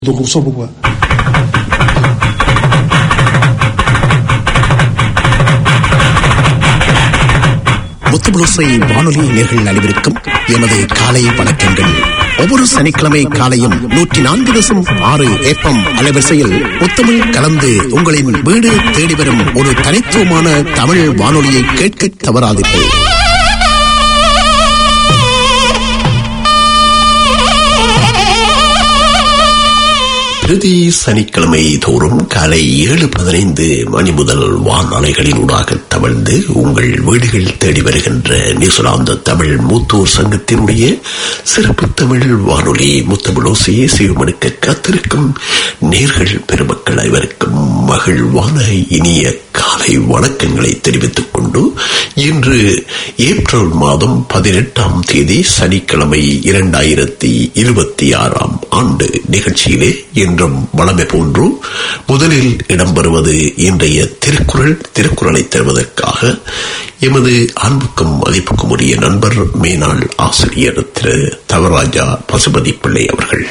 Donc on sent pourquoi. முத்துபுலோசை வானொலி நேர்கள் அனைவருக்கும் எமது காலை வணக்கங்கள் ஒவ்வொரு சனிக்கிழமை காலையும் நூற்றி நான்கு தசம் ஆறு ஏப்பம் அலைவரிசையில் முத்தமிழ் கலந்து உங்களின் வீடு தேடி வரும் ஒரு தனித்துவமான தமிழ் வானொலியை கேட்க தவறாதீர்கள் பிரதி சனிக்கிழமை தோறும் காலை ஏழு பதினைந்து மணி முதல் வானொலிகளின் ஊடாக தவழ்ந்து உங்கள் வீடுகள் தேடி வருகின்ற நியூசிலாந்து தமிழ் மூத்தோர் சங்கத்தினுடைய சிறப்பு தமிழ் வானொலி முத்தமிழோசையை சிவமனுக்க காத்திருக்கும் நேர்கள் பெருமக்கள் அனைவருக்கும் மகிழ்வான இனிய காலை வணக்கங்களை தெரிவித்துக் கொண்டு இன்று ஏப்ரல் மாதம் பதினெட்டாம் தேதி சனிக்கிழமை இரண்டாயிரத்தி இருபத்தி ஆறாம் ஆண்டு நிகழ்ச்சியிலே இன்றும் வளமை போன்று முதலில் இடம்பெறுவது இன்றைய திருக்குறள் திருக்குறளை தருவதற்காக எமது அன்புக்கும் மதிப்புக்கும் உரிய நண்பர் மேனாள் ஆசிரியர் திரு தவராஜா பசுபதி பிள்ளை அவர்கள்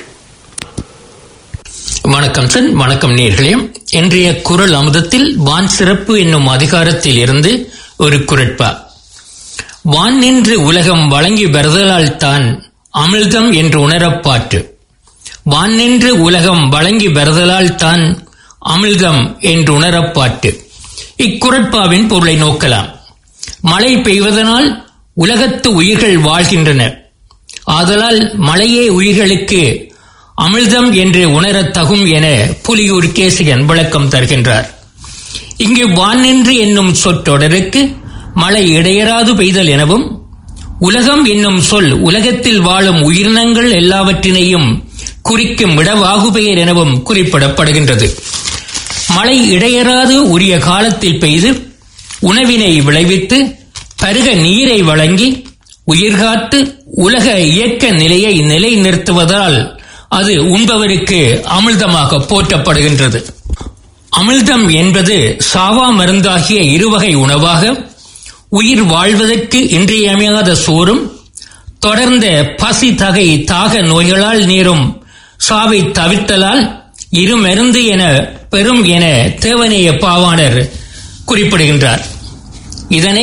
வணக்கம் சார் வணக்கம் நேர்களே இன்றைய குரல் அமுதத்தில் வான் சிறப்பு என்னும் அதிகாரத்தில் இருந்து ஒரு குரட்பா வான் நின்று உலகம் வழங்கி வருதலால் தான் அமிழ்தம் என்று உணரப்பாற்று வான் நின்று உலகம் வழங்கி வருதலால் தான் அமிழ்தம் என்று உணரப்பாட்டு இக்குரட்பாவின் பொருளை நோக்கலாம் மழை பெய்வதனால் உலகத்து உயிர்கள் வாழ்கின்றன ஆதலால் மழையே உயிர்களுக்கு அமிழ்தம் என்று உணரத் தகும் என புலியூர் கேசிகன் விளக்கம் தருகின்றார் இங்கு வானின்று என்னும் சொற்றொடருக்கு மழை இடையராது பெய்தல் எனவும் உலகம் என்னும் சொல் உலகத்தில் வாழும் உயிரினங்கள் எல்லாவற்றினையும் குறிக்கும் இடவாகுபெயர் எனவும் குறிப்பிடப்படுகின்றது மழை இடையராது உரிய காலத்தில் பெய்து உணவினை விளைவித்து பருக நீரை வழங்கி உயிர்காத்து உலக இயக்க நிலையை நிலைநிறுத்துவதால் அது உண்பவருக்கு அமிழ்தமாக போற்றப்படுகின்றது அமிழ்தம் என்பது சாவா மருந்தாகிய இருவகை உணவாக உயிர் வாழ்வதற்கு இன்றியமையாத சோறும் தொடர்ந்த பசி தகை தாக நோய்களால் நேரும் சாவை தவிர்த்தலால் இருமருந்து என பெரும் என தேவனேய பாவாணர் குறிப்பிடுகின்றார் இதனை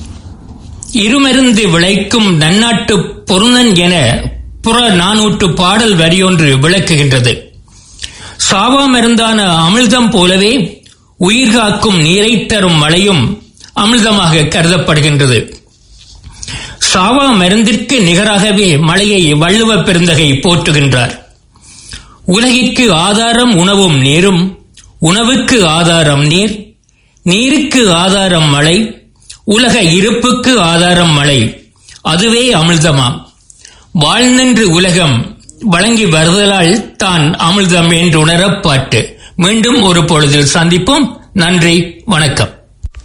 இருமருந்து விளைக்கும் நன்னாட்டு பொருணன் என புற நானூற்று பாடல் வரியொன்று விளக்குகின்றது சாவா மருந்தான அமிர்தம் போலவே உயிர் காக்கும் நீரை தரும் மழையும் அமிர்தமாக கருதப்படுகின்றது சாவா மருந்திற்கு நிகராகவே மழையை வள்ளுவ பெருந்தகை போற்றுகின்றார் உலகிற்கு ஆதாரம் உணவும் நீரும் உணவுக்கு ஆதாரம் நீர் நீருக்கு ஆதாரம் மழை உலக இருப்புக்கு ஆதாரம் மழை அதுவே அமிர்தமாம் வாழ்நின்று உலகம் வழங்கி வருதலால் தான் அமிர்தம் என்று உணரப்பாட்டு மீண்டும் ஒரு பொழுதில் சந்திப்போம் நன்றி வணக்கம்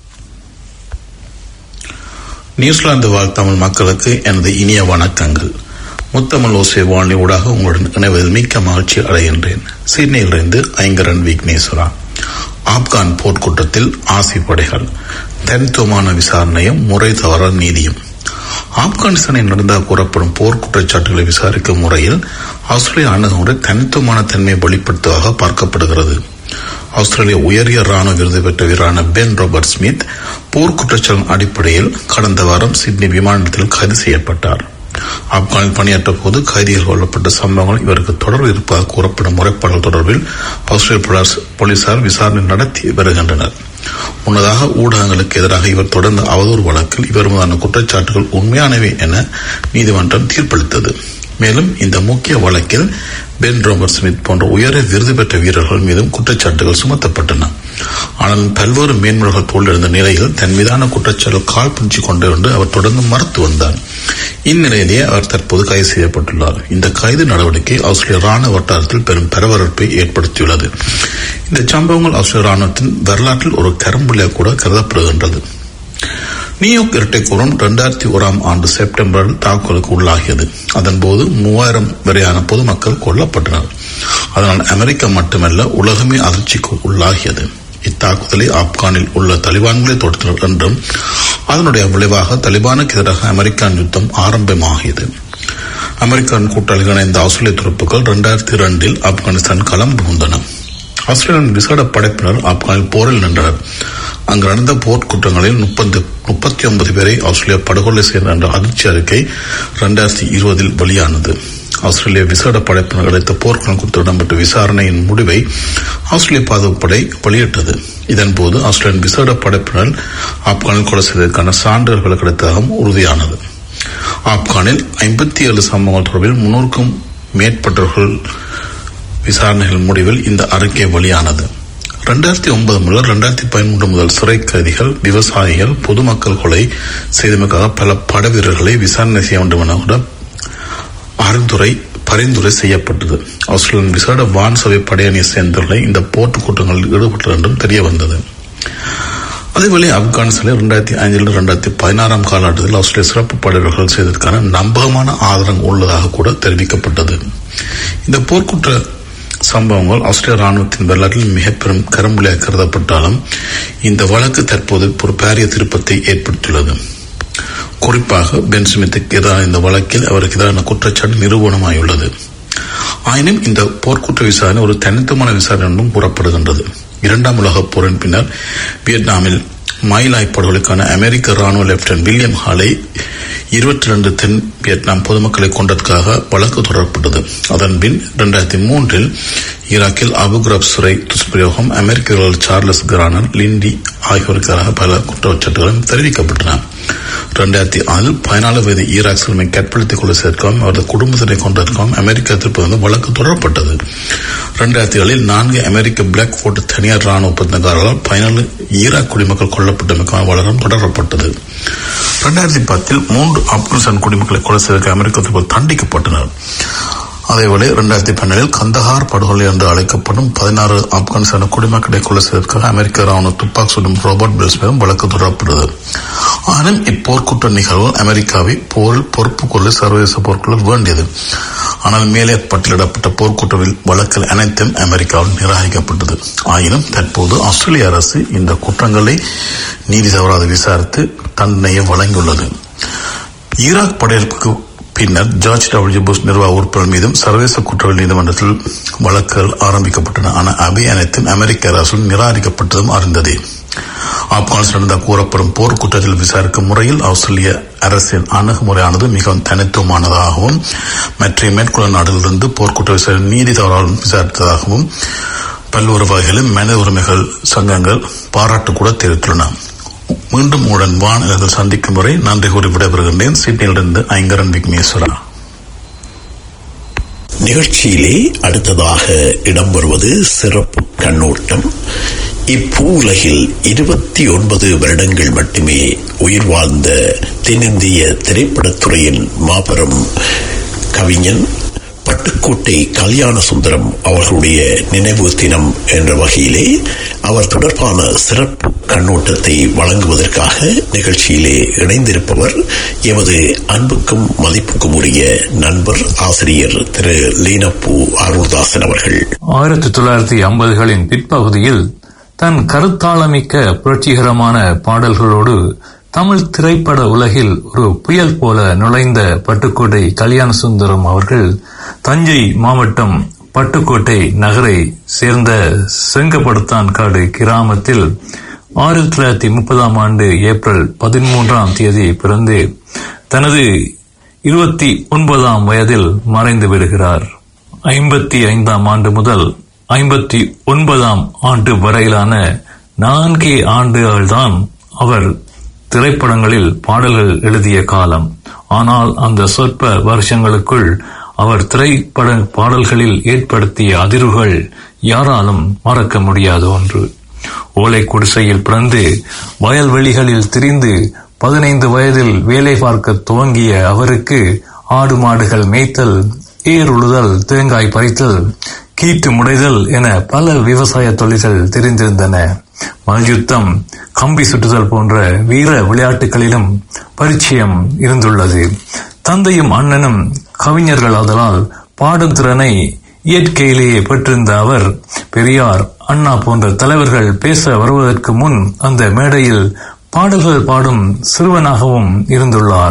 நியூசிலாந்து வாழ் தமிழ் மக்களுக்கு எனது இனிய வணக்கங்கள் முத்தமிழ் ஓசை வானொலி ஊடாக உங்களுடன் இணைவதில் மிக்க மகிழ்ச்சி அடைகின்றேன் சிட்னியிலிருந்து ஐங்கரன் விக்னேஸ்வரா ஆப்கான் போர்க்குற்றத்தில் ஆசி படைகள் தனித்துவமான விசாரணையும் முறை தவற நீதியும் ஆப்கானிஸ்தானில் நடந்ததாக கூறப்படும் போர் குற்றச்சாட்டுகளை விசாரிக்கும் முறையில் ஆஸ்திரேலிய அணுகுமுறை தனித்துவமான தன்மையை வெளிப்படுத்துவதாக பார்க்கப்படுகிறது ஆஸ்திரேலிய உயரிய ராணுவ விருது பெற்ற வீரான பென் ராபர்ட் ஸ்மித் போர் குற்றச்சாட்டின் அடிப்படையில் கடந்த வாரம் சிட்னி விமான நிலையத்தில் கைது செய்யப்பட்டார் ஆப்கானில் பணியாற்ற போது கைதிகள் கொல்லப்பட்ட சம்பவங்கள் இவருக்கு தொடர்பு இருப்பதாக கூறப்படும் முறைப்பாடுகள் தொடர்பில் ஆஸ்திரேலிய போலீசார் விசாரணை நடத்தி வருகின்றனர் முன்னதாக ஊடகங்களுக்கு எதிராக இவர் தொடர்ந்த அவதூறு வழக்கில் இவர் மீதான குற்றச்சாட்டுகள் உண்மையானவை என நீதிமன்றம் தீர்ப்பளித்தது மேலும் இந்த முக்கிய வழக்கில் பென் ரோபர்ட் ஸ்மித் போன்ற உயர விருது பெற்ற வீரர்கள் மீதும் குற்றச்சாட்டுகள் சுமத்தப்பட்டன ஆனால் பல்வேறு மேன்முறைகள் தோல்வியடைந்த நிலையில் தன் மீதான குற்றச்சாட்டு கால் பிடிச்சு கொண்டு என்று அவர் தொடர்ந்து மறுத்து வந்தார் இந்நிலையிலேயே அவர் தற்போது கைது செய்யப்பட்டுள்ளார் இந்த கைது நடவடிக்கை ஆஸ்திரேலிய ராணுவ வட்டாரத்தில் பெரும் பரபரப்பை ஏற்படுத்தியுள்ளது இந்த சம்பவங்கள் ஆஸ்திரேலிய ராணுவத்தின் வரலாற்றில் ஒரு கரும்புள்ளியாக கூட கருதப்படுகின்றது நியூயார்க் இரட்டைக்கூறம் இரண்டாயிரத்தி ஓராம் ஆண்டு செப்டம்பரில் தாக்குதலுக்கு உள்ளாகியது அதன்போது மூவாயிரம் வரையான பொதுமக்கள் கொல்லப்பட்டனர் அதனால் அமெரிக்கா மட்டுமல்ல உலகமே அதிர்ச்சிக்கு உள்ளாகியது இத்தாக்குதலை ஆப்கானில் உள்ள தலிபான்களே தொடுத்தனர் என்றும் அதனுடைய விளைவாக தலிபானுக்கு எதிராக அமெரிக்கான் யுத்தம் ஆரம்பமாகியது அமெரிக்கன் கூட்டாளிகள் இணைந்த ஆஸ்திரேலிய துருப்புக்கள் இரண்டாயிரத்தி இரண்டில் ஆப்கானிஸ்தான் களம் புகுந்தன ஆஸ்திரேலியன் விசேட படைப்பினர் ஆப்கானில் போரில் நின்றனர் அங்கு நடந்த போர் குற்றங்களில் முப்பது முப்பத்தி ஒன்பது பேரை ஆஸ்திரேலியா படுகொலை செய்த என்ற அதிர்ச்சி அறிக்கை இரண்டாயிரத்தி இருபதில் வெளியானது ஆஸ்திரேலிய விசேட படைப்பினர் அளித்த போர்க்குணம் குறித்து இடம்பெற்ற விசாரணையின் முடிவை ஆஸ்திரேலிய பாதுகாப்பு படை வெளியிட்டது இதன்போது ஆஸ்திரேலியன் விசேட படைப்பினர் ஆப்கானில் கொலை செய்ததற்கான சான்றிதழ்கள் கிடைத்ததாகவும் உறுதியானது ஆப்கானில் ஐம்பத்தி ஏழு சம்பவங்கள் தொடர்பில் முன்னூறுக்கும் மேற்பட்டவர்கள் விசாரணைகள் முடிவில் இந்த அறிக்கை வெளியானது இரண்டாயிரத்தி ஒன்பது முதல் இரண்டாயிரத்தி பதிமூன்று முதல் சிறை கைதிகள் விவசாயிகள் பொதுமக்கள் கொலை செய்தமைக்காக பல பட வீரர்களை விசாரணை செய்ய வேண்டும் என கூட பரிந்துரை பரிந்துரை செய்யப்பட்டது ஆஸ்திரேலியன் விசேட வான் சபை படையணியை சேர்ந்தவர்களை இந்த போட்டு கூட்டங்களில் ஈடுபட்டது என்றும் தெரிய வந்தது அதேவேளை ஆப்கானிஸ்தானில் இரண்டாயிரத்தி ஐந்தில் இரண்டாயிரத்தி பதினாறாம் காலகட்டத்தில் ஆஸ்திரேலிய சிறப்பு படைவர்கள் செய்ததற்கான நம்பகமான ஆதாரம் உள்ளதாக கூட தெரிவிக்கப்பட்டது இந்த போர்க்குற்ற சம்பவங்கள் ஆஸ்திரேலிய ராணுவத்தின் வரலாற்றில் மிக பெரும் கரும்புலியாக கருதப்பட்டாலும் இந்த வழக்கு தற்போது ஒரு பாரிய திருப்பத்தை ஏற்படுத்தியுள்ளது குறிப்பாக பென் ஸ்மித்துக்கு எதிரான இந்த வழக்கில் அவருக்கு எதிரான குற்றச்சாட்டு நிரூபணமாயுள்ளது ஆயினும் இந்த போர்க்குற்ற விசாரணை ஒரு தனித்துவமான விசாரணை என்றும் கூறப்படுகின்றது இரண்டாம் உலகப் போரின் பின்னர் வியட்நாமில் மயிலாய் படுகொலைக்கான அமெரிக்க ராணுவ லெப்டினன்ட் வில்லியம் ஹாலை இருபத்தி ரெண்டு தென் வியட்நாம் பொதுமக்களை கொண்டதற்காக வழக்கு தொடரப்பட்டது அதன் பின் இரண்டாயிரத்தி மூன்றில் ஈராக்கில் அபுகிரப் சிறை துஷ்பிரயோகம் அமெரிக்க வீரர்கள் சார்லஸ் கிரானர் லிண்டி ஆகியோருக்கு எதிராக பல குற்றச்சாட்டுகளும் தெரிவிக்கப்பட்டன இரண்டாயிரத்தி ஆறில் பதினாலு வயது ஈராக் சிறுமி கற்பழித்துக் கொலை சேர்க்கவும் அவரது குடும்பத்தினை கொண்டிருக்கவும் அமெரிக்கா திருப்பி வந்து வழக்கு தொடரப்பட்டது இரண்டாயிரத்தி ஏழில் நான்கு அமெரிக்க பிளாக் போர்ட் தனியார் ராணுவ ஒப்பந்தக்காரர்களால் பதினாலு ஈராக் குடிமக்கள் கொல்லப்பட்டமைக்கான வழக்கம் தொடரப்பட்டது இரண்டாயிரத்தி பத்தில் மூன்று ஆப்கானிஸ்தான் குடிமக்களை கொலை செய்ததற்கு அமெரிக்க திருப்பதி தண்டிக்கப்பட்டனர் அதேவேளை இரண்டாயிரத்தி பன்னெண்டில் கந்தஹார் படுகொலை என்று அழைக்கப்படும் பதினாறு ஆப்கானிஸ்தான் குடிமக்களை கொலை செய்ததற்காக அமெரிக்க ராணுவ துப்பாக்கி சுடும் ரோபர்ட் பில்ஸ் மீதும் வழக்கு தொடரப்பட்டது ஆனால் இப்போர்க்குற்ற நிகழ்வு அமெரிக்காவை போரில் பொறுப்பு கொள்ள சர்வதேச போர்க்குழு வேண்டியது ஆனால் மேலே பட்டியலிடப்பட்ட போர்க்குற்ற வழக்கில் அனைத்தும் அமெரிக்காவில் நிராகரிக்கப்பட்டது ஆயினும் தற்போது ஆஸ்திரேலிய அரசு இந்த குற்றங்களை நீதி தவறாது விசாரித்து தண்டனையை வழங்கியுள்ளது ஈராக் படையெடுப்புக்கு பின்னர் ஜார்ஜ் டபிள்யூ புஷ் நிர்வாக உறுப்பினர் மீதும் சர்வதேச குற்றவியல் நீதிமன்றத்தில் வழக்குகள் ஆரம்பிக்கப்பட்டன ஆனால் அவை அனைத்தும் அமெரிக்க அரசால் நிராகரிக்கப்பட்டதும் அறிந்ததே ஆப்கானிஸ்தான் நடந்த கூறப்படும் போர் குற்றத்தில் விசாரிக்கும் முறையில் ஆஸ்திரேலிய அரசின் அணுகுமுறையானது மிகவும் தனித்துவமானதாகவும் மற்ற மேற்குள்ள நாடுகளிலிருந்து போர்க்குற்ற விசாரணை நீதி தவறால் விசாரித்ததாகவும் பல்வேறு வகையிலும் மனித உரிமைகள் சங்கங்கள் பாராட்டு கூட தெரிவித்துள்ளன மீண்டும் உடன் வானிலத்தில் சந்திக்கும் வரை நன்றி கூறி விடைபெறுகின்றேன் சிட்னியிலிருந்து ஐங்கரன் விக்னேஸ்வரா நிகழ்ச்சியிலே அடுத்ததாக இடம்பெறுவது சிறப்பு கண்ணோட்டம் இப்பூவுலகில் இருபத்தி ஒன்பது வருடங்கள் மட்டுமே உயிர் வாழ்ந்த தென்னிந்திய திரைப்படத்துறையின் மாபெரும் கவிஞன் பட்டுக்கோட்டை கல்யாண சுந்தரம் அவர்களுடைய நினைவு தினம் என்ற வகையிலே அவர் தொடர்பான சிறப்பு கண்ணோட்டத்தை வழங்குவதற்காக நிகழ்ச்சியிலே இணைந்திருப்பவர் எமது அன்புக்கும் மதிப்புக்கும் உரிய நண்பர் ஆசிரியர் திரு லீனப்பூ அருள்தாசன் அவர்கள் ஆயிரத்தி தொள்ளாயிரத்தி ஐம்பதுகளின் பிற்பகுதியில் தன் கருத்தாளமிக்க புரட்சிகரமான பாடல்களோடு தமிழ் திரைப்பட உலகில் ஒரு புயல் போல நுழைந்த பட்டுக்கோட்டை கல்யாண சுந்தரம் அவர்கள் தஞ்சை மாவட்டம் பட்டுக்கோட்டை நகரை சேர்ந்த செங்கப்படுத்தான் காடு கிராமத்தில் ஆயிரத்தி தொள்ளாயிரத்தி முப்பதாம் ஆண்டு ஏப்ரல் பதிமூன்றாம் தேதி பிறந்து தனது இருபத்தி ஒன்பதாம் வயதில் மறைந்து விடுகிறார் ஐம்பத்தி ஐந்தாம் ஆண்டு முதல் ஐம்பத்தி ஒன்பதாம் ஆண்டு வரையிலான நான்கே ஆண்டுகள்தான் அவர் திரைப்படங்களில் பாடல்கள் எழுதிய காலம் ஆனால் அந்த சொற்ப வருஷங்களுக்குள் அவர் திரைப்பட பாடல்களில் ஏற்படுத்திய அதிர்வுகள் யாராலும் மறக்க முடியாத ஒன்று ஓலை குடிசையில் பிறந்து வயல்வெளிகளில் திரிந்து பதினைந்து வயதில் வேலை பார்க்க துவங்கிய அவருக்கு ஆடு மாடுகள் மேய்த்தல் ஏர் உழுதல் தேங்காய் பறித்தல் கீட்டு முடைதல் என பல விவசாய தொழில்கள் தெரிந்திருந்தன மல்யுத்தம் கம்பி சுட்டுதல் போன்ற வீர விளையாட்டுகளிலும் பரிச்சயம் இருந்துள்ளது தந்தையும் அண்ணனும் கவிஞர்கள் ஆதலால் பாடும் திறனை இயற்கையிலேயே பெற்றிருந்த அவர் பெரியார் அண்ணா போன்ற தலைவர்கள் பேச வருவதற்கு முன் அந்த மேடையில் பாடல்கள் பாடும் சிறுவனாகவும் இருந்துள்ளார்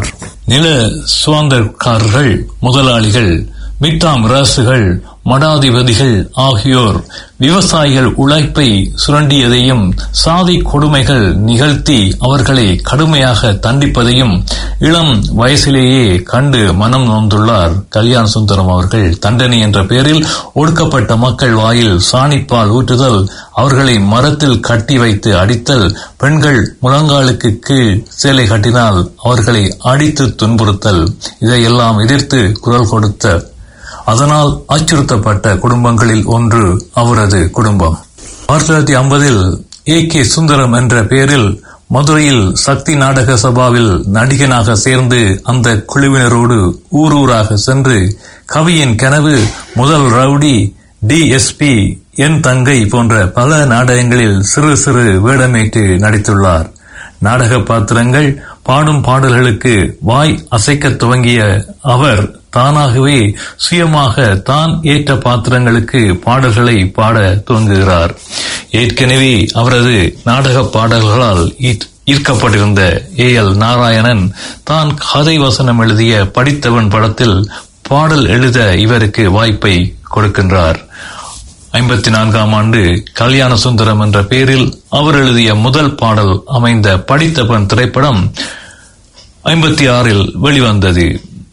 நில சுதந்திரக்காரர்கள் முதலாளிகள் மிட்டாம் ராசுகள் மடாதிபதிகள் ஆகியோர் விவசாயிகள் உழைப்பை சுரண்டியதையும் சாதி கொடுமைகள் நிகழ்த்தி அவர்களை கடுமையாக தண்டிப்பதையும் இளம் வயசிலேயே கண்டு மனம் நொந்துள்ளார் கல்யாண சுந்தரம் அவர்கள் தண்டனை என்ற பெயரில் ஒடுக்கப்பட்ட மக்கள் வாயில் சாணிப்பால் ஊற்றுதல் அவர்களை மரத்தில் கட்டி வைத்து அடித்தல் பெண்கள் முழங்காலுக்கு கீழ் சேலை கட்டினால் அவர்களை அடித்து துன்புறுத்தல் இதையெல்லாம் எதிர்த்து குரல் கொடுத்த அதனால் அச்சுறுத்தப்பட்ட குடும்பங்களில் ஒன்று அவரது குடும்பம் ஆயிரத்தி தொள்ளாயிரத்தி ஐம்பதில் ஏ கே சுந்தரம் என்ற பெயரில் மதுரையில் சக்தி நாடக சபாவில் நடிகனாக சேர்ந்து அந்த குழுவினரோடு ஊரூராக சென்று கவியின் கனவு முதல் ரவுடி டிஎஸ்பி என் தங்கை போன்ற பல நாடகங்களில் சிறு சிறு வேடமேற்று நடித்துள்ளார் நாடக பாத்திரங்கள் பாடும் பாடல்களுக்கு வாய் அசைக்க துவங்கிய அவர் தானாகவே சுயமாக தான் ஏற்ற பாத்திரங்களுக்கு பாடல்களை பாட துவங்குகிறார் ஏற்கனவே அவரது நாடக பாடல்களால் ஈர்க்கப்பட்டிருந்த ஏ எல் நாராயணன் தான் கதை வசனம் எழுதிய படித்தவன் படத்தில் பாடல் எழுத இவருக்கு வாய்ப்பை கொடுக்கின்றார் ஐம்பத்தி நான்காம் ஆண்டு கல்யாண சுந்தரம் என்ற பெயரில் அவர் எழுதிய முதல் பாடல் அமைந்த படித்தவன் திரைப்படம் ஐம்பத்தி ஆறில் வெளிவந்தது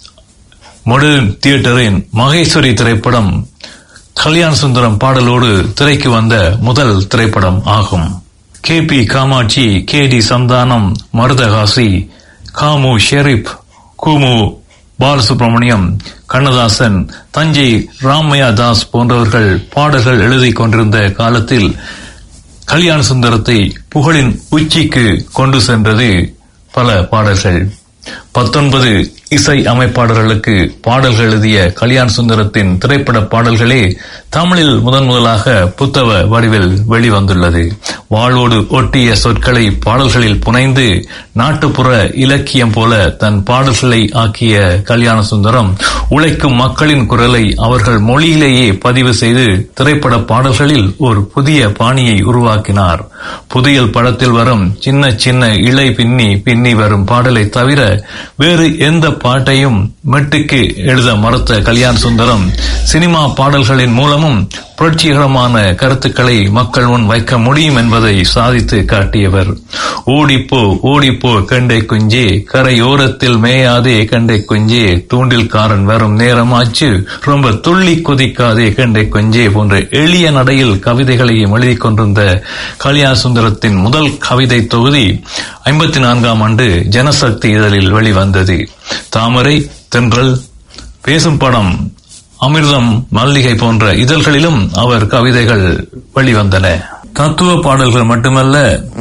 மாடர்ன் தியேட்டரின் மகேஸ்வரி திரைப்படம் கல்யாண சுந்தரம் பாடலோடு திரைக்கு வந்த முதல் திரைப்படம் ஆகும் K P Kamatchi K D Santhanam Marudhakasi Kamu Sheriff Kumu Balasubramaniam Kannadasan Thanjai Ramaiah Das போன்றவர்கள் பாடல்கள் எழுதி கொண்டிருந்த காலத்தில் கல்யாண சுந்தரத்தை புகழின் உச்சிக்கு கொண்டு சென்றது பல பாடல்கள் பத்தொன்பது இசை அமைப்பாளர்களுக்கு பாடல்கள் எழுதிய கல்யாண் சுந்தரத்தின் திரைப்பட பாடல்களே தமிழில் முதன் முதலாக புத்தக வடிவில் வெளிவந்துள்ளது வாழ்வோடு ஒட்டிய சொற்களை பாடல்களில் புனைந்து நாட்டுப்புற இலக்கியம் போல தன் பாடல்களை ஆக்கிய கல்யாண சுந்தரம் உழைக்கும் மக்களின் குரலை அவர்கள் மொழியிலேயே பதிவு செய்து திரைப்பட பாடல்களில் ஒரு புதிய பாணியை உருவாக்கினார் புதியல் படத்தில் வரும் சின்ன சின்ன இலை பின்னி பின்னி வரும் பாடலை தவிர வேறு எந்த பாட்டையும் மெட்டுக்கு எழுத மறுத்த கல்யாண் சுந்தரம் சினிமா பாடல்களின் மூலமும் புரட்சிகரமான கருத்துக்களை மக்கள் முன் வைக்க முடியும் என்பதை சாதித்து காட்டியவர் ஓடிப்போ ஓடிப்போ கண்டை குஞ்சே கரையோரத்தில் மேயாதே கண்டை குஞ்சே தூண்டில்காரன் வரும் நேரமாச்சு ரொம்ப துள்ளி குதிக்காதே கண்டை குஞ்சே போன்ற எளிய நடையில் கவிதைகளையும் எழுதி கொண்டிருந்த கல்யாண சுந்தரத்தின் முதல் கவிதை தொகுதி ஐம்பத்தி நான்காம் ஆண்டு ஜனசக்தி இதழில் வெளிவந்தது தாமரை தென்றல் பேசும் படம் அமிர்தம் மல்லிகை போன்ற இதழ்களிலும் அவர் கவிதைகள் வெளிவந்தன தத்துவ பாடல்கள் மட்டுமல்ல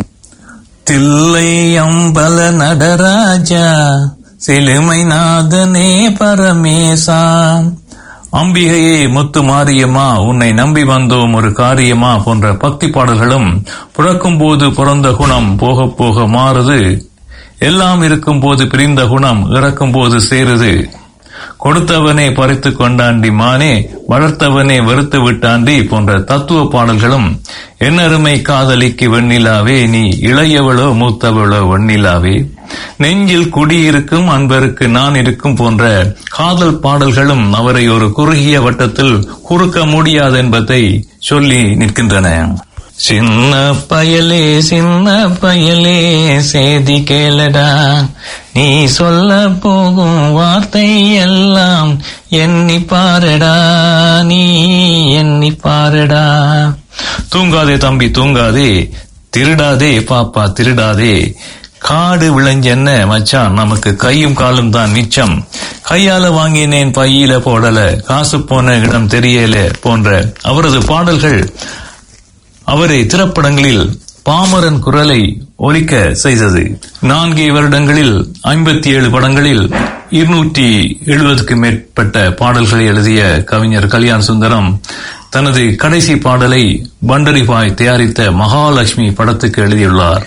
தில்லை அம்பல நடராஜா சிலுமை நாதனே பரமேசா அம்பிகையே முத்து மாரியம்மா உன்னை நம்பி வந்தோம் ஒரு காரியமா போன்ற பக்தி பாடல்களும் பிறக்கும் போது பிறந்த குணம் போக போக மாறுது எல்லாம் இருக்கும் போது பிரிந்த குணம் இறக்கும் போது சேருது கொடுத்தவனே பறித்து கொண்டாண்டி மானே வளர்த்தவனே வெறுத்து விட்டாண்டி போன்ற தத்துவ பாடல்களும் என்னருமை காதலிக்கு வெண்ணிலாவே நீ இளையவளோ மூத்தவளோ வெண்ணிலாவே நெஞ்சில் குடியிருக்கும் அன்பருக்கு நான் இருக்கும் போன்ற காதல் பாடல்களும் அவரை ஒரு குறுகிய வட்டத்தில் குறுக்க முடியாது என்பதை சொல்லி நிற்கின்றன சின்ன பயலே சின்ன பயலே சேதி கேளடா நீ சொல்ல போகும் வார்த்தை எல்லாம் எண்ணி பாரடா நீ எண்ணி பாரடா தூங்காதே தம்பி தூங்காதே திருடாதே பாப்பா திருடாதே காடு விளைஞ்சென்ன மச்சான் நமக்கு கையும் காலும் தான் மிச்சம் கையால வாங்கினேன் பையில போடல காசு போன இடம் தெரியல போன்ற அவரது பாடல்கள் அவரை திரைப்படங்களில் பாமரன் குரலை ஒலிக்க செய்தது நான்கே வருடங்களில் ஐம்பத்தி ஏழு படங்களில் இருநூற்றி எழுபதுக்கு மேற்பட்ட பாடல்களை எழுதிய கவிஞர் கல்யாண் சுந்தரம் தனது கடைசி பாடலை பண்டரிபாய் தயாரித்த மகாலட்சுமி படத்துக்கு எழுதியுள்ளார்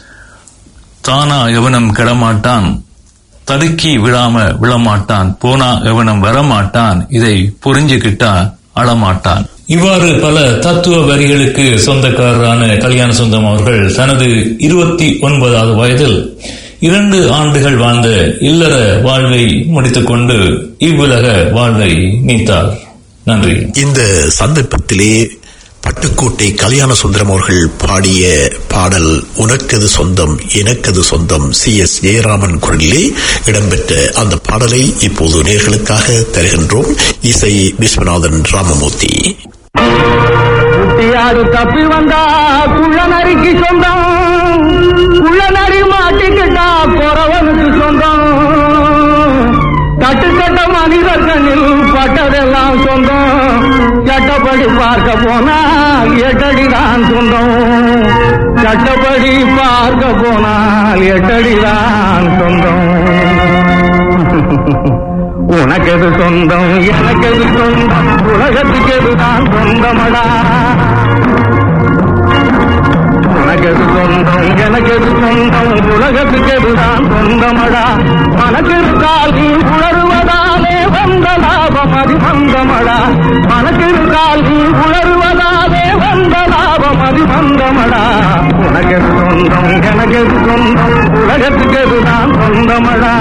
தானா எவனும் கெடமாட்டான் தடுக்கி விழாம விழமாட்டான் போனா எவனும் வரமாட்டான் இதை புரிஞ்சுக்கிட்டா அழமாட்டான் இவ்வாறு பல தத்துவ வரிகளுக்கு சொந்தக்காரரான கல்யாண சுந்தரம் அவர்கள் தனது இருபத்தி ஒன்பதாவது வயதில் இரண்டு ஆண்டுகள் வாழ்ந்த இல்லற வாழ்வை முடித்துக்கொண்டு இவ்வுலக வாழ்வை நீத்தார் நன்றி இந்த சந்தர்ப்பத்திலே பட்டுக்கோட்டை கல்யாண சுந்தரம் அவர்கள் பாடிய பாடல் உனக்கது சொந்தம் எனக்கது சொந்தம் சி எஸ் ஜெயராமன் குரலிலே இடம்பெற்ற அந்த பாடலை இப்போது நேர்களுக்காக தருகின்றோம் இசை விஸ்வநாதன் ராமமூர்த்தி குட்டியாடு தப்பி வந்தா குள்ள நரிக்கு சொந்தம் குள்ள நரி மாட்டிக்கிட்டா குறவனுக்கு சொந்தம் கட்டுக்கட்ட மனிதர் கண்ணில் பட்டதெல்லாம் சொந்தம் சட்டப்படி பார்க்க போனா எட்டடிதான் சொந்தம் சட்டப்படி பார்க்க போனால் எட்டடிதான் சொந்தம் உனக்கெது சொந்தம் எனக்கெது சொந்தம் உலகத்துக்கு எதுதான் சொந்தமடா உனக்கெது சொந்தம் எனக்கெது சொந்தம் உலகத்துக்கு எதுதான் சொந்தமடா மனக்கிருக்கால் நீ உணர்வதாலே வந்த லாபம் அது வந்தமடா மனக்கிருக்கால் நீ உணர்வதாலே வந்த லாபம் அது வந்தமடா உனக்கெது சொந்தம் எனக்கெது சொந்தம் உலகத்துக்கு எதுதான் சொந்தமடா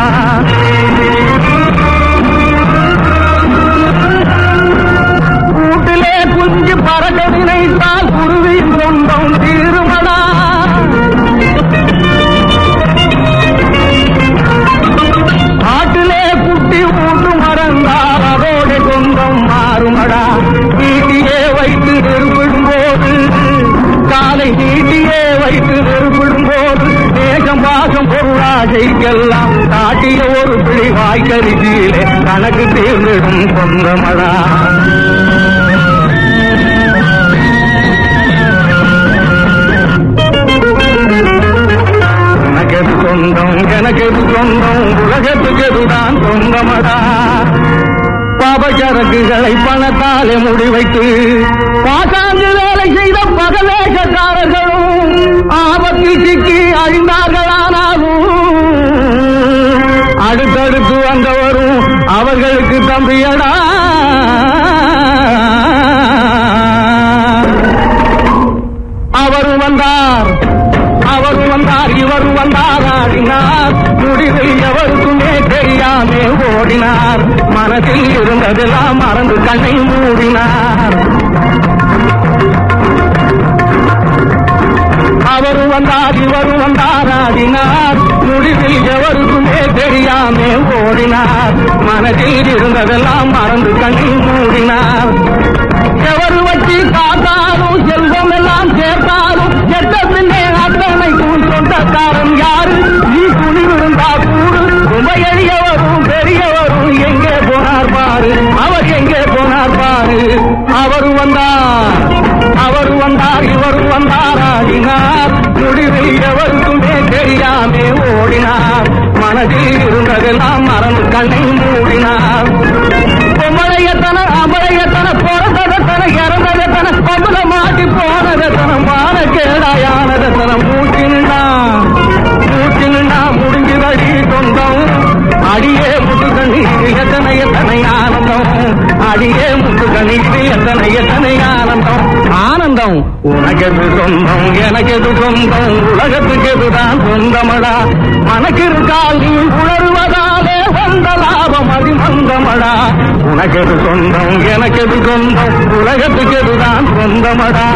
கூட்டிலே குஞ்சு பறக்க நினைத்தால் குருவி சொந்தம் தீருமடா காட்டிலே குட்டி ஊட்டு மறந்தால் அதோட சொந்தம் மாறுமடா நீட்டியே வைத்து நெருப்பிடும் போது காலை நீட்டியே வைத்து நெருப்பிடும் போது தேசம் பாசம் பொருளாசைக்கெல்லாம் காட்டிய ஒரு பிடி வாய்க்கரிசியிலே கணக்கு தீர்ந்திடும் சொந்தமடா உனக்கெது சொந்தம் எனக்கெது சொந்தம் உலகத்துக்கு எதுதான் சொந்தமடா பாபச்சரக்குகளை பணத்தாலே முடிவைத்து பாசாங்கு வேலை செய்த பகவேஷக்காரர்களும் ஆபத்தில் சிக்கி அழிந்தார்களானாலும் அடுத்தடுத்து வந்தவரும் அவர்களுக்கு தம்பியடா அவர் வந்தார் அவர் வந்தார் இவர் வந்தார் ஆடினார் முடிவில் எவருக்குமே தெரியாமே ஓடினார் மனதில் இருந்ததெல்லாம் மறந்து கண்ணை மூடினார் அவர் வந்தார் இவர் வந்தார் ஆடினார் முடிவில் எவருக்குமே தெரியாமே ஓடினார் மனதில் இருந்ததெல்லாம் மறந்து கண்ணை மூடினார் எவர் வச்சு காத்தாலும் செல்வம் எல்லாம் சேர்த்தாலும் எட்ட பின்னே அத்தனைக்கும் சொந்தக்காரன் யாரு நீ துணிவிருந்தா கூடு ரொம்ப எளியவரும் பெரியவரும் எங்கே போனார் பாரு அவர் எங்கே போனார் பாரு அவர் வந்தார் அவர் வந்தார் இவர் வந்தார் ஆடினார் முடிவில் எவருக்குமே தெரியாமே ஓடினார் மனதில் இருந்ததெல்லாம் மறந்து கண்ணை மூடினார் பொம்பளையத்தன அம்பளையத்தன பிறந்ததத்தன இறந்ததத்தன பொம்பளை மாட்டி போனதத்தன மான கேடாயானதத்தன மூட்டினா மூட்டினா முடிஞ்சுதடி சொந்தம் அடியே முட்டு கண்ணீர் எத்தனை எத்தனை ஆனந்தம் அடியே முட்டு கண்ணீர் எத்தனை எத்தனை ஆனந்தம் ஆனந்தம் உனக்கெது சொந்தம் எனக்கெது சொந்தம் உலகத்துக்கு எதுதான் சொந்தமடா மனக்கிருக்கால் நீ உணர்வதாலே வந்த லாபம் அது மந்தமடா உனக்கெது சொந்தம் எனக்கெது சொந்தம் உலகத்துக்கு எதுதான் சொந்தமடா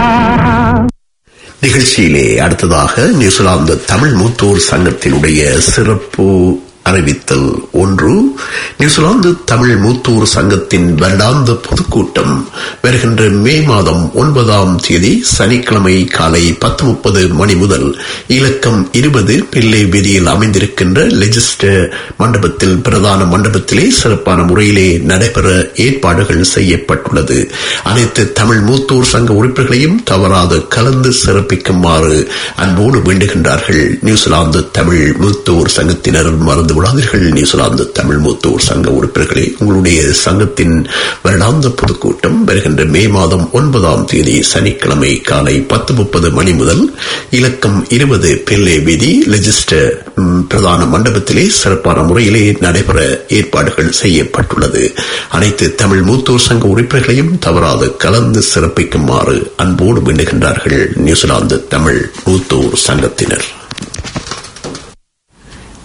நிகழ்ச்சியிலே அடுத்ததாக நியூசிலாந்து தமிழ் மூத்தோர் சங்கத்தினுடைய சிறப்பு அறிவித்தல் ஒன்று நியூசிலாந்து தமிழ் மூத்தோர் சங்கத்தின் வருடாந்த பொதுக்கூட்டம் வருகின்ற மே மாதம் ஒன்பதாம் தேதி சனிக்கிழமை காலை பத்து முப்பது மணி முதல் இலக்கம் இருபது பிள்ளை வீதியில் அமைந்திருக்கின்ற லெஜிஸ்டர் மண்டபத்தில் பிரதான மண்டபத்திலே சிறப்பான முறையிலே நடைபெற ஏற்பாடுகள் செய்யப்பட்டுள்ளது அனைத்து தமிழ் மூத்தோர் சங்க உறுப்பினர்களையும் தவறாது கலந்து சிறப்பிக்குமாறு அன்போடு வேண்டுகின்றார்கள் நியூசிலாந்து தமிழ் மூத்தோர் சங்கத்தினர் மறந்து விடாதீர்கள் நியூசிலாந்து தமிழ் மூத்தோர் சங்க உறுப்பினர்களே உங்களுடைய சங்கத்தின் வருடாந்த பொதுக்கூட்டம் வருகின்ற மே மாதம் ஒன்பதாம் தேதி சனிக்கிழமை காலை பத்து முப்பது மணி முதல் இலக்கம் இருபது பிள்ளை வீதி லெஜிஸ்டர் ம், பிரதான மண்டபத்திலே சிறப்பான முறையிலே நடைபெற ஏற்பாடுகள் செய்யப்பட்டுள்ளது அனைத்து தமிழ் மூத்தோர் சங்க உறுப்பினர்களையும் தவறாது கலந்து சிறப்பிக்குமாறு அன்போடு வேண்டுகின்றார்கள் நியூசிலாந்து தமிழ் மூத்தோர் சங்கத்தினர்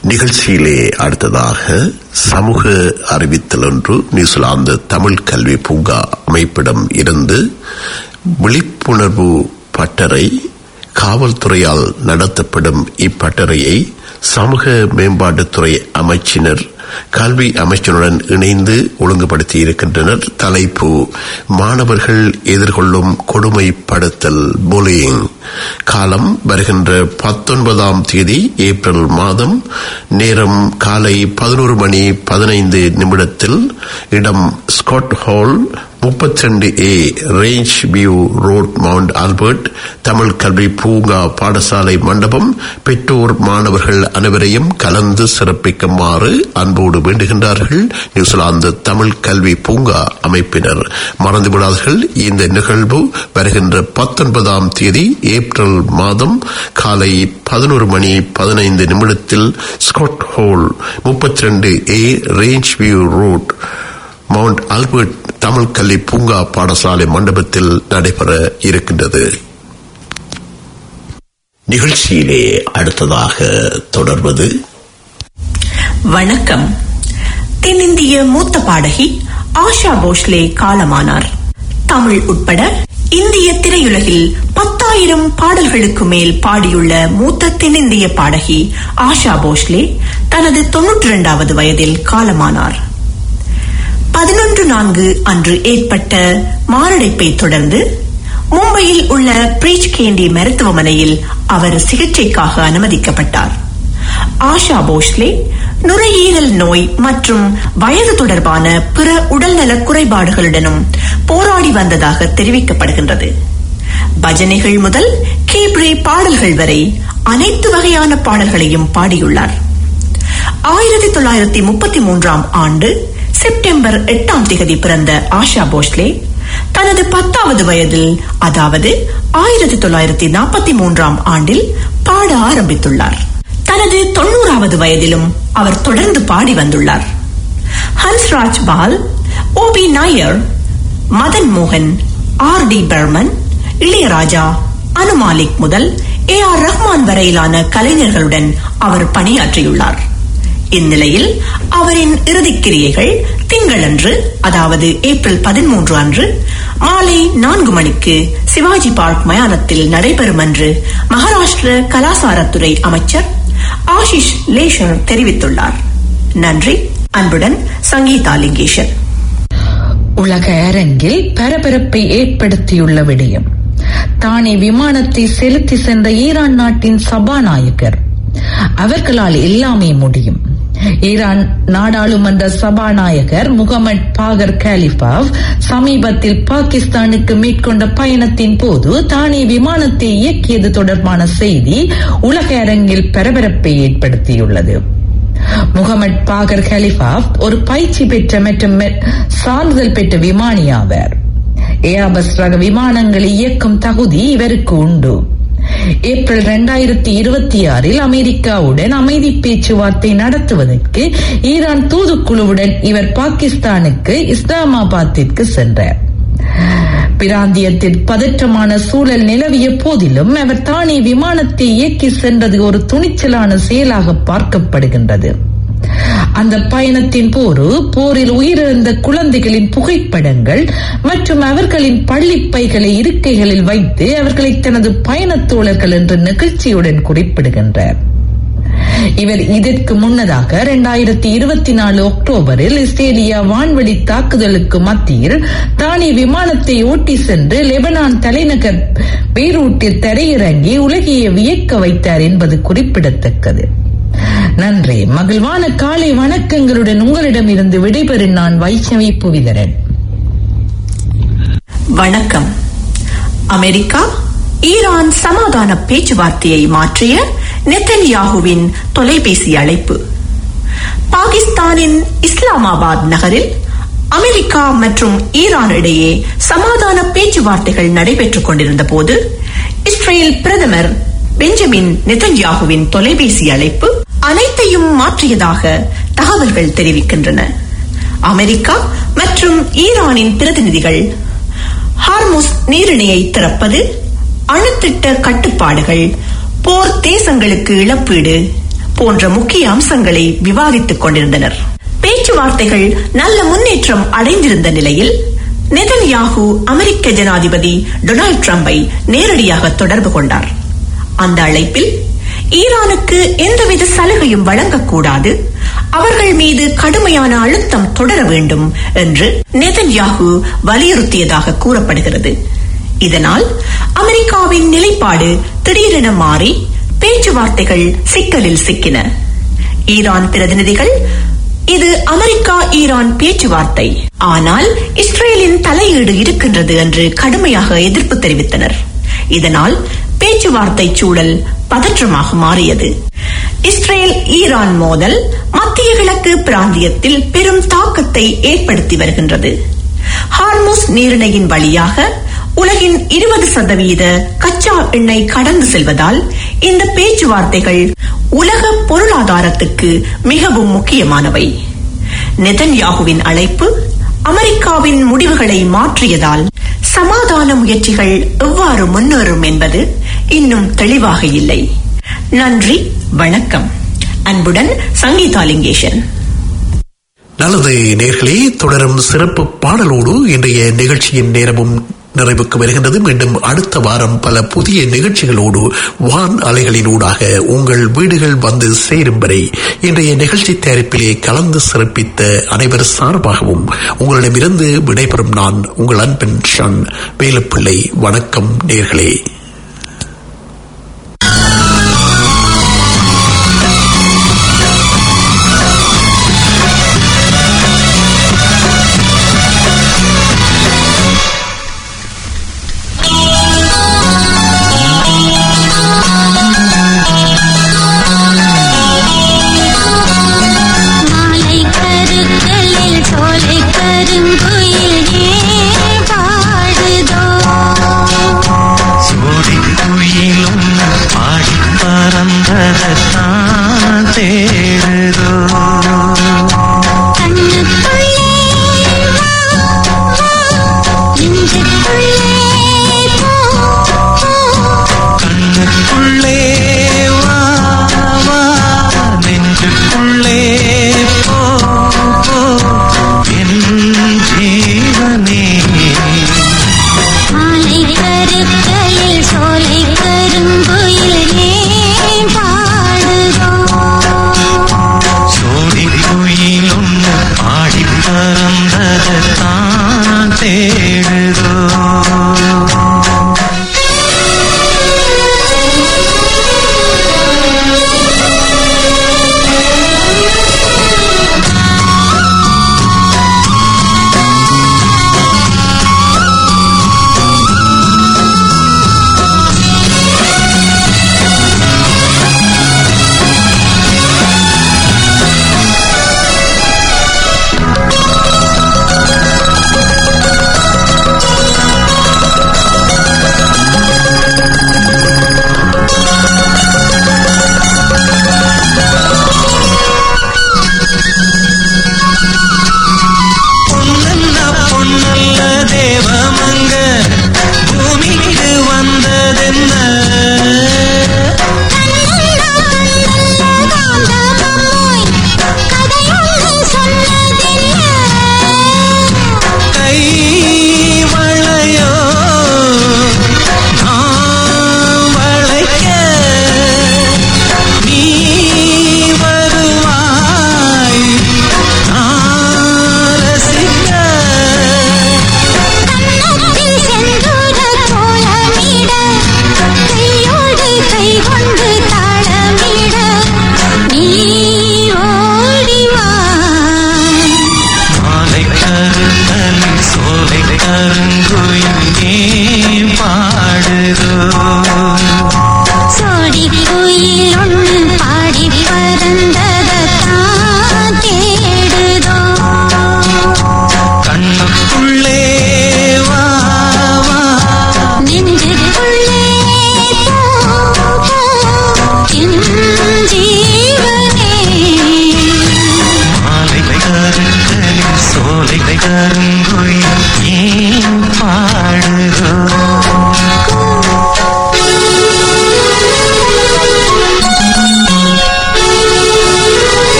நிகழ்ச்சியிலே அடுத்ததாக சமூக அறிவித்தல் ஒன்று நியூசிலாந்து தமிழ் கல்வி பூங்கா அமைப்பிடம் இருந்து விழிப்புணர்வு பட்டறை காவல்துறையால் நடத்தப்படும் இப்பட்டறையை சமூக மேம்பாட்டுத்துறை அமைச்சினர் கல்வி அமைச்சருடன் இணைந்து ஒழுங்குபடுத்தி இருக்கின்றனர் தலைப்பு மாணவர்கள் எதிர்கொள்ளும் கொடுமைப்படுத்தல் புலியிங் காலம் வருகின்ற பத்தொன்பதாம் தேதி ஏப்ரல் மாதம் நேரம் காலை பதினோரு மணி பதினைந்து நிமிடத்தில் இடம் ஸ்காட் ஹால் முப்பத்தி ரெண்டு A Range View Road Mount Albert Tamil கல்வி பூங்கா பாடசாலை மண்டபம் பெற்றோர் மாணவர்கள் அனைவரையும் கலந்து சிறப்பிக்குமாறு அன்போடு வேண்டுகின்றார்கள் நியூசிலாந்து தமிழ் கல்வி பூங்கா அமைப்பினர் மறந்துவிடாதீர்கள் இந்த நிகழ்வு வருகின்ற பத்தொன்பதாம் தேதி ஏப்ரல் மாதம் காலை பதினோரு மணி பதினைந்து நிமிடத்தில் ஸ்காட் ஹோல் முப்பத்தி ரெண்டு A Range View Road Mount Albert Tamil கல்வி பூங்கா பாடசாலை மண்டபத்தில் நடைபெற இருக்கின்றது நிகழ்ச்சியிலே அடுத்ததாக தொடர்வது வணக்கம் தென்னிந்திய மூத்த பாடகி ஆஷா போஸ்லே காலமானார் தமிழ் உட்பட இந்திய திரையுலகில் பத்தாயிரம் பாடல்களுக்கு மேல் பாடியுள்ள மூத்த தென்னிந்திய பாடகி ஆஷா போஸ்லே தனது தொன்னூற்றி இரண்டாவது வயதில் காலமானார் பதினொன்று நான்கு அன்று ஏற்பட்ட மாரடைப்பை தொடர்ந்து மும்பையில் உள்ள பிரீச் கேண்டி மருத்துவமனையில் அவர் சிகிச்சைக்காக அனுமதிக்கப்பட்டார் ஆஷா போஸ்லே நுரையீரல் நோய் மற்றும் வயது தொடர்பான பிற உடல்நல குறைபாடுகளுடனும் போராடி வந்ததாக தெரிவிக்கப்படுகின்றது பஜனைகள் முதல் கேப்ரே பாடல்கள் வரை அனைத்து வகையான பாடல்களையும் பாடியுள்ளார் ஆயிரத்தி தொள்ளாயிரத்தி முப்பத்தி மூன்றாம் ஆண்டு செப்டம்பர் எட்டாம் திகதி பிறந்த ஆஷா போஸ்லே தனது பத்தாவது வயதில் அதாவது ஆயிரத்தி தொள்ளாயிரத்தி நாற்பத்தி மூன்றாம் ஆண்டில் பாட ஆரம்பித்துள்ளார் தனது தொண்ணூறாவது வயதிலும் அவர் தொடர்ந்து பாடி வந்துள்ளார் ஹன்ஸ்ராஜ் பால் ஓ பி நாயர் மதன் மோகன் ஆர் டி பர்மன் இளையராஜா அனுமாலிக் முதல் ஏ ஆர் ரஹ்மான் வரையிலான கலைஞர்களுடன் அவர் பணியாற்றியுள்ளார் இந்நிலையில் அவரின் இறுதிக்கிரியைகள் திங்களன்று அதாவது ஏப்ரல் பதிமூன்று அன்று மாலை நான்கு மணிக்கு சிவாஜி பார்க் மயானத்தில் நடைபெறும் என்று மகாராஷ்டிர கலாசாரத்துறை அமைச்சர் ஆஷிஷ் லேஷர் தெரிவித்துள்ளார் நன்றி அன்புடன் சங்கீதா லிங்கேஷன் உலக அரங்கில் பரபரப்பை ஏற்படுத்தியுள்ள விடயம் தானே விமானத்தை செலுத்தி சென்ற ஈரான் நாட்டின் சபாநாயகர் அவர்களால் எல்லாமே முடியும் ஈரான் நாடாளுமன்ற சபாநாயகர் முகமது பாகர் காலிஃபாவ் சமீபத்தில் பாகிஸ்தானுக்கு மேற்கொண்ட பயணத்தின் போது தானே விமானத்தை இயக்கியது தொடர்பான செய்தி உலக அரங்கில் பரபரப்பை ஏற்படுத்தியுள்ளது முகமது பாகர் கலிஃபாப் ஒரு பயிற்சி பெற்ற மற்றும் சான்றிதழ் பெற்ற விமானி ஆவார் ஏஆபஸ் ரக விமானங்களை இயக்கும் தகுதி இவருக்கு உண்டு ஏப்ரல் இரண்டாயிரத்தி இருபத்தி ஆறில் அமெரிக்காவுடன் அமைதி பேச்சுவார்த்தை நடத்துவதற்கு ஈரான் தூதுக்குழுவுடன் இவர் பாகிஸ்தானுக்கு இஸ்லாமாபாத்திற்கு சென்றார் பிராந்தியத்தில் பதற்றமான சூழல் நிலவிய போதிலும் அவர் தானே விமானத்தை இயக்கி சென்றது ஒரு துணிச்சலான செயலாக பார்க்கப்படுகின்றது அந்த பயணத்தின் போது போரில் உயிரிழந்த குழந்தைகளின் புகைப்படங்கள் மற்றும் அவர்களின் பள்ளிப்பைகளை இருக்கைகளில் வைத்து அவர்களை தனது பயணத் தோழர்கள் என்ற நிகழ்ச்சியுடன் குறிப்பிடுகின்றார் இவர் இதற்கு முன்னதாக இரண்டாயிரத்தி இருபத்தி நாலு அக்டோபரில் இஸ்ரேலியா வான்வெளி தாக்குதலுக்கு மத்தியில் தானே விமானத்தை ஓட்டி சென்று லெபனான் தலைநகர் பெய்ரூட்டில் தரையிறங்கி உலகையை வியக்க வைத்தார் என்பது குறிப்பிடத்தக்கது நன்றி மகிழ்வான காலை வணக்கங்களுடன் உங்களிடம் இருந்து விடைபெறும் நான் வைஷ்ணவி புவிதரன் வணக்கம் அமெரிக்கா ஈரான் சமாதான பேச்சுவார்த்தையை மாற்றிய நெத்தன்யாகுவின் தொலைபேசி அழைப்பு பாகிஸ்தானின் இஸ்லாமாபாத் நகரில் அமெரிக்கா மற்றும் ஈரான் இடையே சமாதான பேச்சுவார்த்தைகள் நடைபெற்றுக் கொண்டிருந்த போது இஸ்ரேல் பிரதமர் பெஞ்சமின் நெத்தன்யாகுவின் தொலைபேசி அழைப்பு அனைத்தையும் மாற்றியதாக தகவல்கள் தெரிவிக்கின்றன அமெரிக்கா மற்றும் ஈரானின் பிரதிநிதிகள் ஹார்முஸ் நீரிணையை திறப்பது அணுத்திட்ட கட்டுப்பாடுகள் போர் தேசங்களுக்கு இழப்பீடு போன்ற முக்கிய அம்சங்களை விவாதித்துக் கொண்டிருந்தனர் பேச்சுவார்த்தைகள் நல்ல முன்னேற்றம் அடைந்திருந்த நிலையில் நெதன்யாகு அமெரிக்க ஜனாதிபதி டொனால்ட் ட்ரம்பை நேரடியாக தொடர்பு கொண்டார் அந்த அழைப்பில் ஈரானுக்கு எந்தவித சலுகையும் வழங்கக்கூடாது அவர்கள் மீது கடுமையான அழுத்தம் தொடர வேண்டும் என்று நெதன்யாகு வலியுறுத்தியதாக கூறப்படுகிறது இதனால் அமெரிக்காவின் நிலைப்பாடு திடீரென மாறி பேச்சுவார்த்தைகள் சிக்கலில் சிக்கின ஈரான் பிரதிநிதிகள் இது அமெரிக்கா ஈரான் பேச்சுவார்த்தை ஆனால் இஸ்ரேலின் தலையீடு இருக்கின்றது என்று கடுமையாக எதிர்ப்பு தெரிவித்தனர் இதனால் பேச்சுவார்த்தை சூழல் பதற்றமாக மாறியது இஸ்ரேல் ஈரான் மோதல் மத்திய கிழக்கு பிராந்தியத்தில் பெரும் தாக்கத்தை ஏற்படுத்தி வருகின்றது ஹார்முஸ் நீரிணையின் வழியாக உலகின் இருபது சதவீத கச்சா எண்ணெய் கடந்து செல்வதால் இந்த பேச்சுவார்த்தைகள் உலக பொருளாதாரத்துக்கு மிகவும் முக்கியமானவை நெதன்யாகுவின் அழைப்பு அமெரிக்காவின் முடிவுகளை மாற்றியதால் சமாதான முயற்சிகள் எவ்வாறு முன்னேறும் என்பது இன்னும் தெளிவாக இல்லை நன்றி வணக்கம் அன்புடன் சங்கீதா லிங்கேஷன் நல்லது நேர்களே தொடரும் சிறப்பு பாடலோடு இன்றைய நிகழ்ச்சியின் நேரமும் நிறைவுக்கு வருகின்றது மீண்டும் அடுத்த வாரம் பல புதிய நிகழ்ச்சிகளோடு வான் அலைகளினூடாக உங்கள் வீடுகள் வந்து சேரும் வரை இன்றைய நிகழ்ச்சி தயாரிப்பிலே கலந்து சிறப்பித்த அனைவர் சார்பாகவும் உங்களிடமிருந்து விடைபெறும் நான் உங்கள் அன்பன் ஷன் வேலுப்பிள்ளை வணக்கம் நேர்களே